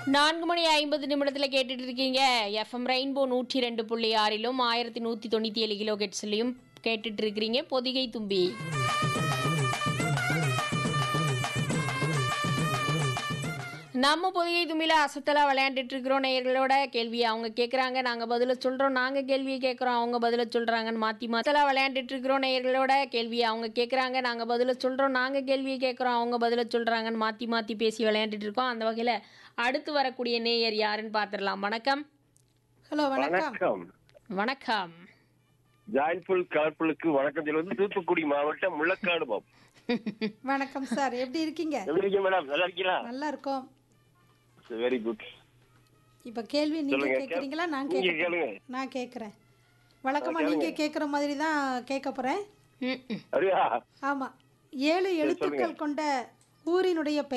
நான்கு மணி ஐம்பது நிமிடத்தில் கேட்டுட்டு இருக்கீங்க எஃப்எம் ரெயின்போ நூற்றி ரெண்டு புள்ளி ஆறிலும் ஆயிரத்தி நூற்றி தொண்ணூற்றி ஏழு கிலோ கெட்ஸ்லையும் கேட்டுட்டு இருக்கிறீங்க பொதிகை தும்பி நம்ம பொதிகை தும்பியில் அசத்தலாக விளையாண்டுட்டு இருக்கிறோம் நேயர்களோட கேள்வியை அவங்க கேட்குறாங்க நாங்கள் பதில சொல்கிறோம் நாங்கள் கேள்வியை கேட்குறோம் அவங்க பதில சொல்கிறாங்கன்னு மாற்றி மாற்றலாம் விளையாண்டுட்டு இருக்கிறோம் நேயர்களோட கேள்வியை அவங்க கேட்குறாங்க நாங்கள் பதில சொல்கிறோம் நாங்கள் கேள்வியை கேட்குறோம் அவங்க பதில சொல்கிறாங்கன்னு மாற்றி மாற்றி பேசி விளையாண்டுட்டு இருக்கோம் அந்த வகையில் அடுத்து வரக்கூடிய நேயர் யாருன்னு பார்த்துடலாம் வணக்கம் ஹலோ வணக்கம் வணக்கம் வணக்கம் ஜாயின்ஃபுல் கலர்ஃபுல்லுக்கு வணக்கம் சொல்வது தூத்துக்குடி மாவட்டம் முள்ளக்காடு பாப் வணக்கம் சார் எப்படி இருக்கீங்க எப்படி இருக்கீங்க மேடம் நல்லா இருக்கீங்களா நல்லா இருக்கோம் வெரி குட் இப்ப கேள்வி நீங்க சொல்லுங்க. கேக்குறீங்களா நான் நீங்க கேட்க கேளுங்க. நான் கேக்குறேன் வழக்கமா நீங்க கேக்குற மாதிரி தான் கேட்க போறேன் ம் ம் அப்படியா ஆமா ஏழு எழுத்துக்கள் கொண்ட ஊரினுடைய பெயர்